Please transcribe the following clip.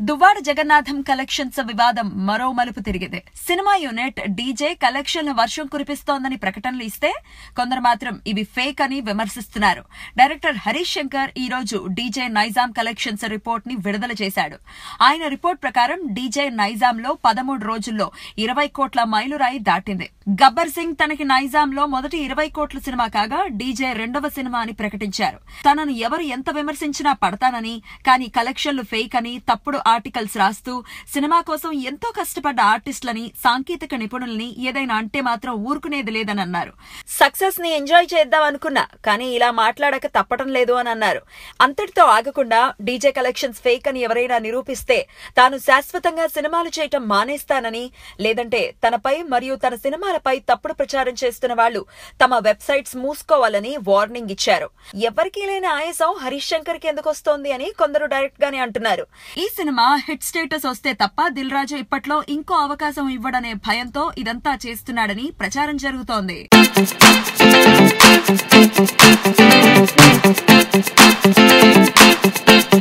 Duvvada Jagannatham collections వివాదం మరో మలుపు తిరిగింది సినిమా యూనిట్ డీజే కలెక్షన్ల వర్షం కురిపిస్తోందని ప్రకటనలు ఇస్తే కొందరు మాత్రం ఇవి ఫేక్ అని విమర్శిస్తున్నారు డైరెక్టర్ హరీష్ శంకర్ ఈ రోజు డీజే నైజాం కలెక్షన్స్ రిపోర్ట్ ని విడుదల చేశాడు ఆయన రిపోర్ట్ ప్రకారం డీజే నైజాం లో పదమూడు రోజుల్లో ఇరవై కోట్ల మైలురాయి దాటింది గబ్బర్ సింగ్ తనకి నైజాం లో మొదటి ఇరవై కోట్ల సినిమా కాగా డీజే రెండవ సినిమా అని ప్రకటించారు తనను ఎవరు ఎంత విమర్శించినా పడతానని కానీ కలెక్షన్లు ఫేక్ అని తప్పుడు ఆర్టికల్స్ రాస్తూ సినిమా కోసం ఎంతో కష్టపడ్డ ఆర్టిస్టులని సాంకేతిక నిపుణుల్ని ఏదైనా అంటే మాత్రం ఊరుకునేది లేదని అన్నారు సక్సెస్ ని ఎంజాయ్ చేద్దాం అనుకున్నా కానీ ఇలా మాట్లాడక తప్పటం లేదు అని అన్నారు అంతటితో ఆగకుండా డీజే కలెక్షన్స్ ఫేక్ అని ఎవరైనా నిరూపిస్తే తాను శాశ్వతంగా సినిమాలు చేయటం మానేస్తానని లేదంటే తనపై మరియు తన సినిమాలపై తప్పుడు ప్రచారం చేస్తున్న వాళ్ళు తమ వెబ్సైట్స్ మూసుకోవాలని వార్నింగ్ ఇచ్చారు ఎవరికీ లేని ఆయాసం హరీష్ శంకర్ కి ఎందుకు వస్తోంది అని కొందరు డైరెక్ట్ గానే అంటున్నారు ఈ సినిమా హిట్ స్టేటస్ వస్తే తప్ప దిల్ రాజు ఇప్పట్లో ఇంకో అవకాశం ఇవ్వడనే భయంతో ఇదంతా చేస్తున్నాడని ప్రచారం జరుగుతోంది